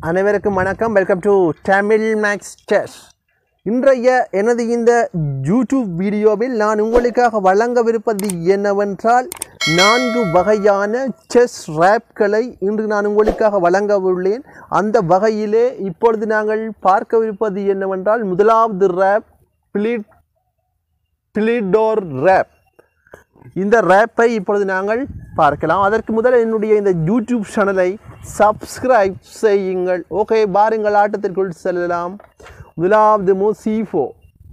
அனைவருக்கும் வணக்கம் welcome to Tamil max chess இன்றைய எனது இந்த யூடியூப் வீடியோவில் நான் உங்களுக்காக வழங்கவிருப்பது என்னவென்றால் நான்கு வகையான செஸ் ரேப்களை இன்று நான் உங்களுக்காக வழங்க உள்ளேன் அந்த வகையிலே இப்பொழுது நாங்கள் பார்க்கவிருப்பது என்னவென்றால் முதலாவது ரேப் பிளிட் பிளிடோர் ரேப் இந்த ரேப்பை இப்பொழுது நாங்கள் பார்க்கலாம் அதற்கு முதல் என்னுடைய இந்த யூடியூப் சேனலை சப்ஸ்கிரைப் செய்யுங்கள் ஓகே பாருங்கள் ஆட்டத்திற்குள் செல்லலாம் முதலாவது மூ சிஃபோ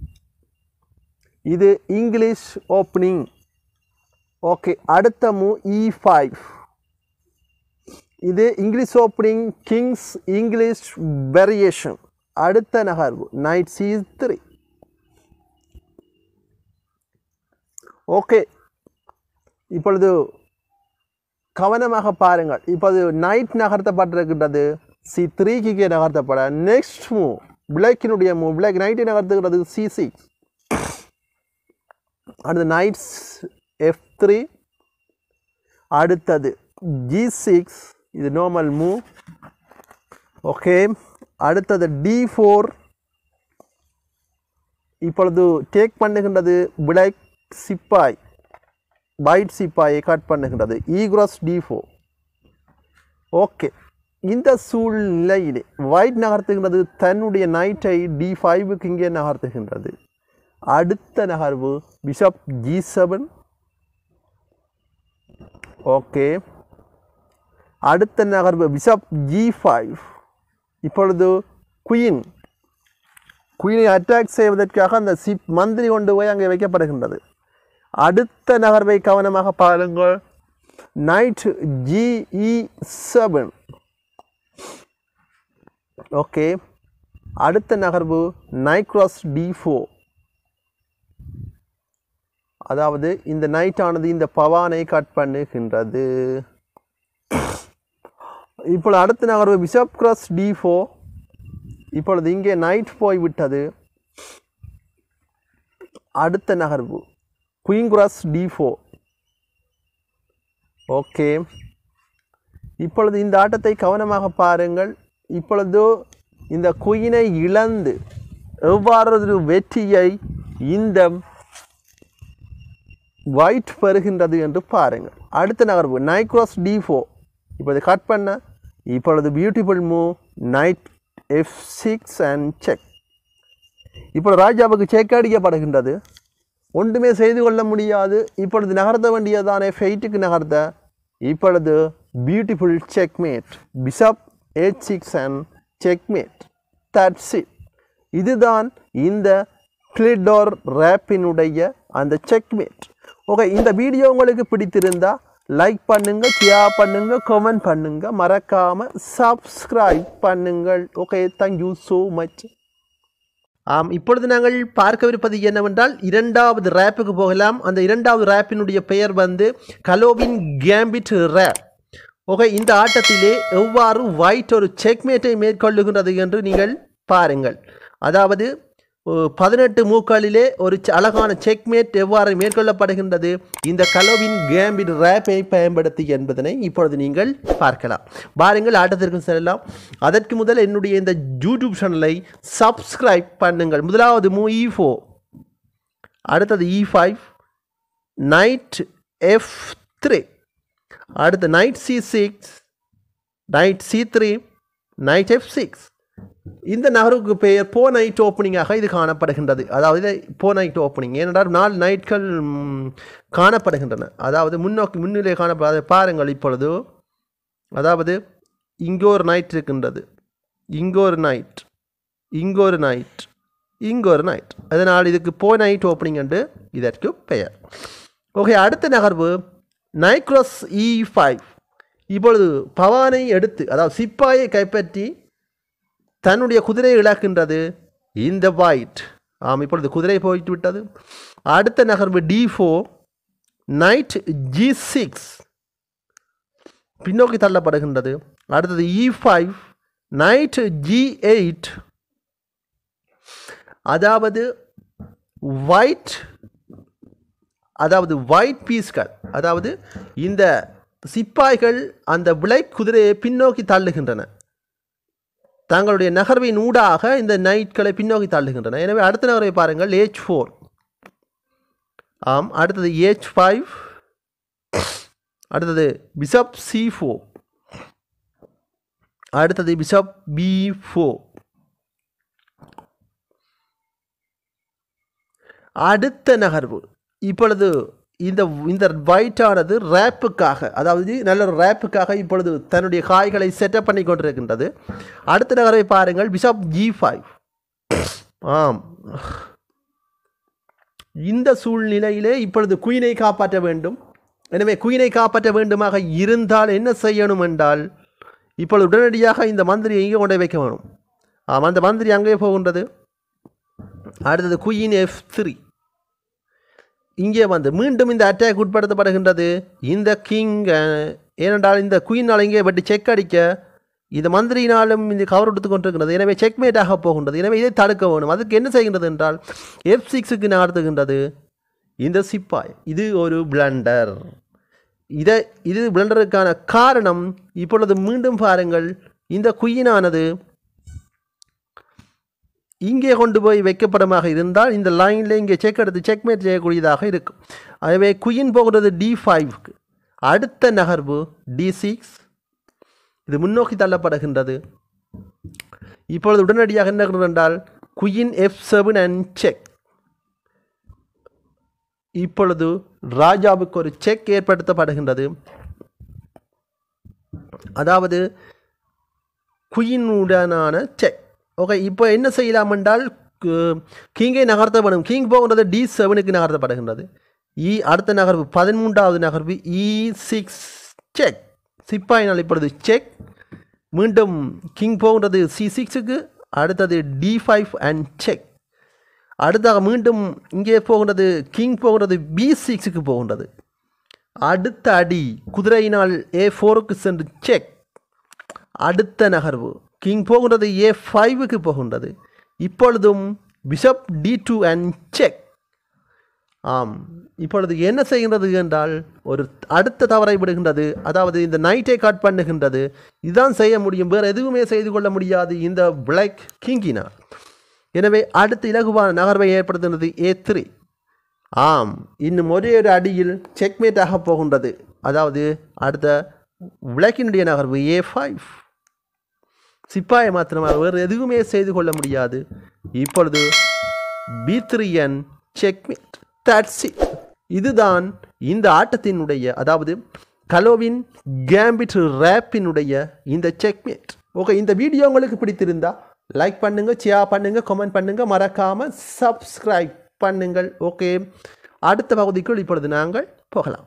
இது இங்கிலீஷ் ஓப்பனிங் ஓகே அடுத்த மூ இ ஃபைவ் இது English opening King's English variation அடுத்த நகர்வு நைட் சி த்ரீ ஓகே இப்பொழுது கவனமாக பாருங்கள் இப்போது நைட் நகர்த்தப்பட்டிருக்கின்றது சி த்ரீக்கு நகர்த்தப்பட நெக்ஸ்ட் மூவ் பிளாக்கினுடைய மூவ் பிளாக் நைட்டை நகர்த்துகிறது சி சிக்ஸ் அடுத்து நைட்ஸ் எஃப் த்ரீ அடுத்தது ஜி சிக்ஸ் இது நார்மல் மூவ் ஓகே அடுத்தது டி ஃபோர் இப்பொழுது டேக் பண்ணுகின்றது பிளாக் சிப்பாய் பைட் சிப்பாயை கட் பண்ணுகின்றது ஈக்ரோஸ் டி ஃபோர் ஓகே இந்த சூழ்நிலையிலே ஒயிட் நகர்த்துகின்றது தன்னுடைய நைட்டை டி ஃபைவுக்கு இங்கே நகர்த்துகின்றது அடுத்த நகர்வு பிஷப் ஜி செவன் ஓகே அடுத்த நகர்வு பிஷப் ஜி ஃபைவ் இப்பொழுது குயின் குயினை அட்டாக் செய்வதற்காக அந்த சிப் மந்திரி கொண்டு போய் அங்கே வைக்கப்படுகின்றது அடுத்த நகர்வை கவனமாக பாருங்கள் நைட் ஜிஇ செவன் ஓகே அடுத்த நகர்வு நைக்ராஸ் டி ஃபோர் அதாவது இந்த நைட்டானது இந்த பவானை கட் பண்ணுகின்றது இப்பொழுது அடுத்த நகர்வு பிஷப் கிராஸ் டி ஃபோர் இப்பொழுது இங்கே நைட் போய்விட்டது அடுத்த நகர்வு queen cross d four okay இப்பொழுது இந்த ஆட்டத்தை கவனமாக பாருங்கள் இப்பொழுது இந்த குயினை இழந்து எவ்வாறு ஒரு வெற்றியை இந்த ஒயிட் பெறுகின்றது என்று பாருங்கள் அடுத்த நகர்வு நைக்ராஸ் டி ஃபோர் இப்போது கட் பண்ண இப்பொழுது beautiful move knight f six and check இப்பொழுது ராஜாவுக்கு செக் அடிக்கப்படுகின்றது ஒன்றுமே செய்து கொள்ள முடியாது இப்பொழுது நகர்த்த வேண்டியதானே ஃபெயிட்டுக்கு நகர்த்த இப்பொழுது beautiful checkmate bishop eight six and checkmate that's it இதுதான் இந்த கிளிடோர் ரேப்பினுடைய அந்த செக்மேட் ஓகே இந்த வீடியோ உங்களுக்கு பிடித்திருந்தா லைக் பண்ணுங்க ஷேர் பண்ணுங்க கமெண்ட் பண்ணுங்க மறக்காம சப்ஸ்கிரைப் பண்ணுங்கள் ஓகே தேங்க்யூ ஸோ மச் ஆம் இப்பொழுது நாங்கள் பார்க்கவிருப்பது என்னவென்றால் இரண்டாவது ரேப்புக்கு போகலாம் அந்த இரண்டாவது ரேப்பினுடைய பெயர் வந்து கலோவின் கேம்பிட் ரேப் ஓகே இந்த ஆட்டத்திலே எவ்வாறு ஒயிட் ஒரு செக்மேட்டை மேற்கொள்ளுகின்றது என்று நீங்கள் பாருங்கள் அதாவது பதினெட்டு மூக்களிலே ஒரு அழகான செக்மேட் எவ்வாறு மேற்கொள்ளப்படுகின்றது இந்த கலோவின் கேம்பிட் ரேப்பை பயன்படுத்தி என்பதனை இப்பொழுது நீங்கள் பார்க்கலாம் பாருங்கள் ஆட்டத்திற்கு செல்லலாம் அதற்கு முதல் என்னுடைய இந்த யூடியூப் சேனலை சப்ஸ்கிரைப் பண்ணுங்கள் முதலாவது மூ இ ஃபோ அடுத்தது e five knight f three அடுத்து knight c six knight c three knight f six இந்த நகருக்கு பெயர் போ நைட் ஓப்பனிங்காக இது காணப்படுகின்றது அதாவது போ நைட் ஓப்பனிங் ஏனென்றால் நாலு நைட்கள் காணப்படுகின்றன அதாவது முன்னோக்கி முன்னிலை காணப்படாத பாருங்கள் இப்பொழுது அதாவது இங்கே ஒரு நைட் இருக்கின்றது இங்கே ஒரு நைட் இங்கே ஒரு நைட் இங்கே ஒரு நைட் அதனால் இதுக்கு போ நைட் ஓப்பனிங் என்று இதற்கு பெயர் ஓகே அடுத்த நகர்வு நைக்ரோஸ் இ ஃபைவ் இப்பொழுது பவானை எடுத்து அதாவது சிப்பாயை கைப்பற்றி தன்னுடைய குதிரையை இழக்கின்றது இந்த ஒயிட் ஆம் இப்பொழுது குதிரை போயிட்டு விட்டது அடுத்த நகர்வு d four knight g six பின்னோக்கி தள்ளப்படுகின்றது அடுத்தது e five knight g eight அதாவது ஒயிட் அதாவது ஒயிட் பீஸ்கள் அதாவது இந்த சிப்பாய்கள் அந்த விளை குதிரையை பின்னோக்கி தள்ளுகின்றன தங்களுடைய நகர்வின் ஊடாக இந்த நைட்களை பின்னோக்கி தள்ளுகின்றன எனவே அடுத்த நகர்வை பாருங்கள் ஏச் ஃபோர் ஆம் அடுத்தது ஏச் ஃபைவ் அடுத்தது பிஷப் சி ஃபோர் அடுத்தது பிஷப் பி ஃபோர் அடுத்த நகர்வு இப்பொழுது இந்த இந்த ஒயிட்டானது ரேப்புக்காக அதாவது நல்ல ஒரு ரேப்புக்காக இப்பொழுது தன்னுடைய காய்களை செட்டப் பண்ணி கொண்டிருக்கின்றது அடுத்த நகரை பாருங்கள் பிஷப் ஜி ஃபைவ் ஆம் இந்த சூழ்நிலையிலே இப்பொழுது குயினை காப்பாற்ற வேண்டும் எனவே குயினை காப்பாற்ற வேண்டுமாக இருந்தால் என்ன செய்யணும் என்றால் இப்பொழுது உடனடியாக இந்த மந்திரியை எங்கே கொண்டு வைக்க வேணும் ஆம் அந்த மந்திரி அங்கே போகின்றது அடுத்தது குயின் எஃப் த்ரீ இங்கே வந்து மீண்டும் இந்த அட்டாக் உட்படுத்தப்படுகின்றது இந்த கிங் ஏனென்றால் இந்த குயினால் இங்கே பட்டு செக் அடிக்க இந்த மந்திரியினாலும் இந்த கவர் எடுத்து கொண்டிருக்கிறது எனவே செக்மேட்டாக போகின்றது எனவே இதை தடுக்க வேணும் அதுக்கு என்ன செய்கின்றது என்றால் எஃப் சிக்ஸுக்கு நகர்த்துகின்றது இந்த சிப்பாய் இது ஒரு பிளண்டர் இதை இது பிளண்டருக்கான காரணம் இப்பொழுது மீண்டும் பாருங்கள் இந்த குயினானது இங்கே கொண்டு போய் வைக்கப்படமாக இருந்தால் இந்த லைனில் இங்கே செக் எடுத்து செக்மேட் செய்யக்கூடியதாக இருக்கும் ஆகவே குயின் போகிறது டி ஃபைவ்க்கு அடுத்த நகர்வு டி சிக்ஸ் இது முன்னோக்கி தள்ளப்படுகின்றது இப்பொழுது உடனடியாக என்ன நடக்கிறது என்றால் queen f seven and check இப்பொழுது ராஜாவுக்கு ஒரு செக் ஏற்படுத்தப்படுகின்றது அதாவது குயினுடனான செக் ஓகே இப்போ என்ன செய்யலாம் என்றால் கிங்கை நகர்த்தப்படும் கிங் போகின்றது டி செவனுக்கு நகர்த்தப்படுகின்றது இ அடுத்த நகர்வு பதிமூன்றாவது நகர்வு இ சிக்ஸ் செக் சிப்பாயினால் இப்பொழுது செக் மீண்டும் கிங் போகின்றது சி சிக்ஸுக்கு அடுத்தது டி ஃபைவ் அண்ட் செக் அடுத்தாக மீண்டும் இங்கே போகின்றது கிங் போகின்றது பி சிக்ஸுக்கு போகின்றது அடுத்த அடி குதிரையினால் ஏ ஃபோருக்கு சென்று செக் அடுத்த நகர்வு கிங் போகின்றது ஏ ஃபைவுக்கு போகின்றது இப்பொழுதும் bishop d two and check ஆம் இப்பொழுது என்ன செய்கின்றது என்றால் ஒரு அடுத்த தவறை விடுகின்றது அதாவது இந்த நைட்டை கட் பண்ணுகின்றது இதுதான் செய்ய முடியும் வேறு எதுவுமே செய்து கொள்ள முடியாது இந்த பிளாக் கிங்கினால் எனவே அடுத்த இலகுவான நகர்வை ஏற்படுத்துகிறது ஏ த்ரீ ஆம் இன்னும் ஒரே ஒரு அடியில் செக்மேட்டாக போகின்றது அதாவது அடுத்த விளக்கினுடைய நகர்வு ஏ ஃபைவ் சிப்பாயை மாத்திரமாக வேறு எதுவுமே செய்து கொள்ள முடியாது இப்பொழுது b three and checkmate that's it இதுதான் இந்த ஆட்டத்தினுடைய அதாவது கலோவின் கேம்பிட் ரேப்பினுடைய இந்த செக்மேட் ஓகே இந்த வீடியோ உங்களுக்கு பிடித்திருந்தா லைக் பண்ணுங்க ஷேர் பண்ணுங்க கமெண்ட் பண்ணுங்க மறக்காம சப்ஸ்கிரைப் பண்ணுங்கள் ஓகே அடுத்த பகுதிக்குள் இப்பொழுது நாங்கள் போகலாம்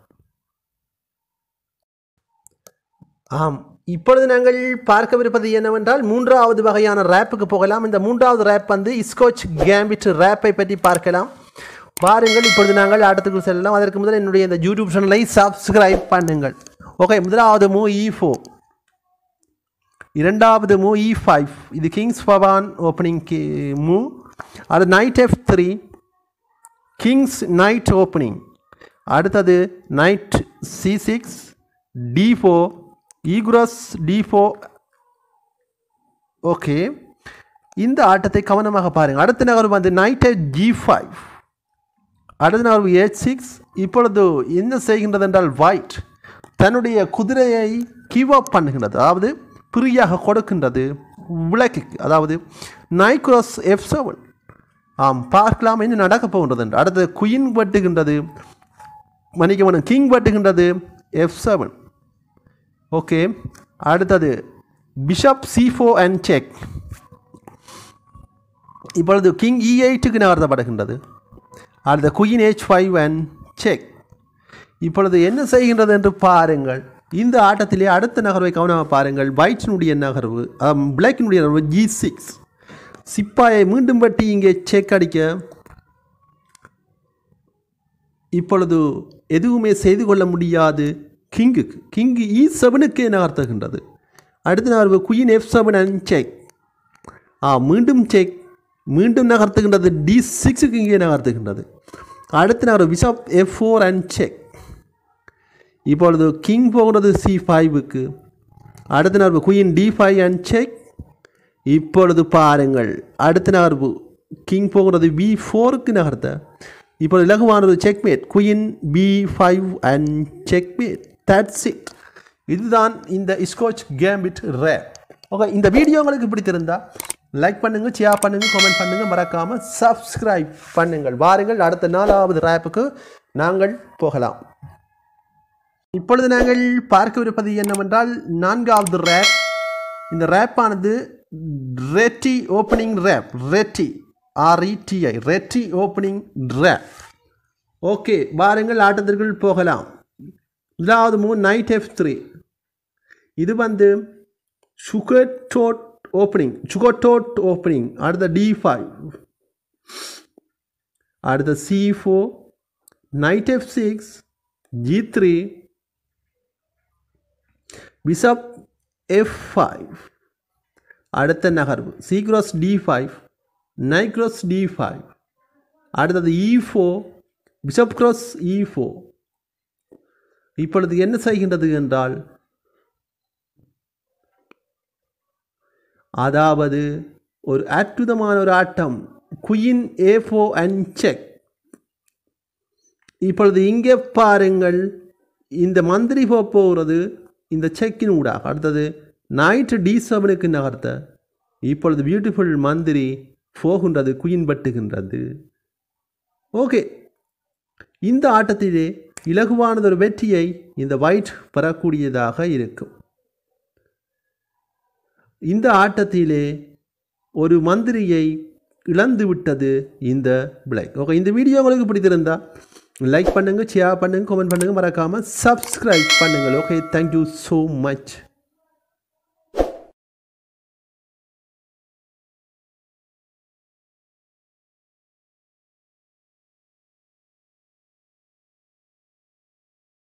ஆம் இப்பொழுது நாங்கள் பார்க்கவிருப்பது என்னவென்றால் மூன்றாவது வகையான ரேப்புக்கு போகலாம் இந்த மூன்றாவது ரேப் வந்து இஸ்கோச் கேம்பிட் ரேப்பை பற்றி பார்க்கலாம் பாருங்கள் இப்பொழுது நாங்கள் ஆட்டத்துக்கு செல்லலாம் அதற்கு முதல் என்னுடைய இந்த யூடியூப் சேனலை சப்ஸ்கிரைப் பண்ணுங்கள் ஓகே முதலாவது மூ இ ஃபோர் இரண்டாவது மூ இ ஃபைவ் இது கிங்ஸ் பவான் ஓப்பனிங் மூ அது knight f three King's knight opening அடுத்தது knight c six d four e cross d four okay இந்த ஆட்டத்தை கவனமாக பாருங்கள் அடுத்த நகர்வு வந்து நைட் ஜி ஃபைவ் அடுத்த நகர்வு ஏச் சிக்ஸ் இப்பொழுது என்ன செய்கின்றது என்றால் ஒயிட் தன்னுடைய குதிரையை கிவ் அப் பண்ணுகின்றது அதாவது ஃப்ரீயாக கொடுக்கின்றது விளக்குக்கு அதாவது நைக்ரோஸ் எஃப் செவன் ஆம் பார்க்கலாம் என்ன நடக்கப் போகின்றது என்று அடுத்தது குயின் வெட்டுகின்றது மன்னிக்கவனும் கிங் வெட்டுகின்றது எஃப் செவன் ஓகே அடுத்தது bishop c four and check இப்பொழுது கிங் இ எயிட்டுக்கு நகர்த்தப்படுகின்றது அடுத்த queen h five and check இப்பொழுது என்ன செய்கின்றது என்று பாருங்கள் இந்த ஆட்டத்திலே அடுத்த நகர்வை கவனமாக பாருங்கள் ஒயிட்ஸினுடைய நகர்வு பிளாக்கினுடைய நகர்வு ஜி சிக்ஸ் சிப்பாயை மீண்டும் பட்டி இங்கே செக் அடிக்க இப்பொழுது எதுவுமே செய்து கொள்ள முடியாது கிங்குக்கு கிங்கு இ செவனுக்கே நகர்த்துகின்றது அடுத்த நகர்வு queen f seven and check ஆ மீண்டும் செக் மீண்டும் நகர்த்துகின்றது டி சிக்ஸுக்கு இங்கே நகர்த்துகின்றது அடுத்த நகர்வு bishop f four and check இப்பொழுது கிங் போகிறது சி ஃபைவுக்கு அடுத்த நகர்வு queen d five and check இப்பொழுது பாருங்கள் அடுத்த நகர்வு கிங் போகிறது பி ஃபோருக்கு நகர்த்த இப்பொழுது இலகுவானது checkmate queen b five and checkmate that's it இதுதான் இந்த ஸ்கோச் கேம்பிட் ரே ஓகே இந்த வீடியோ உங்களுக்கு பிடித்திருந்தா லைக் பண்ணுங்க ஷேர் பண்ணுங்க கமெண்ட் பண்ணுங்க மறக்காம சப்ஸ்கிரைப் பண்ணுங்கள் வாருங்கள் அடுத்த நாலாவது ரேப்புக்கு நாங்கள் போகலாம் இப்பொழுது நாங்கள் பார்க்கவிருப்பது என்னவென்றால் நான்காவது ரேப் இந்த ரேப்பானது ரெட்டி ஓப்பனிங் ரேப் ரெட்டி ஆர்இடிஐ ரெட்டி ஓப்பனிங் ரேப் ஓகே வாருங்கள் ஆட்டத்திற்குள் போகலாம் முதலாவது மூணு நைட் எஃப் த்ரீ இது வந்து Zukertort opening Zukertort opening அடுத்த டி ஃபைவ் அடுத்த c four knight f six g three bishop f five அடுத்த நகர்வு c cross d five knight cross d five அடுத்தது e four bishop cross e four இப்பொழுது என்ன செய்கின்றது என்றால் அதாவது ஒரு அற்புதமான ஒரு ஆட்டம் குயின் ஏ ஃபோ அண்ட் செக் இப்பொழுது இங்கே பாருங்கள் இந்த மந்திரி போக போகிறது இந்த செக்கின் ஊடாக அடுத்தது நைட்டு டி செவனுக்கு நகர்த்த இப்பொழுது பியூட்டிஃபுல் மந்திரி போகின்றது குயின் பட்டுகின்றது ஓகே இந்த ஆட்டத்திலே இலகுவானதொரு வெற்றியை இந்த ஒயிட் பெறக்கூடியதாக இருக்கும் இந்த ஆட்டத்திலே ஒரு மந்திரியை இழந்து விட்டது இந்த பிளாக் ஓகே இந்த வீடியோ உங்களுக்கு பிடித்திருந்தா லைக் பண்ணுங்கள் ஷேர் பண்ணுங்கள் கமெண்ட் பண்ணுங்கள் மறக்காமல் சப்ஸ்கிரைப் பண்ணுங்கள் ஓகே தேங்க்யூ ஸோ மச்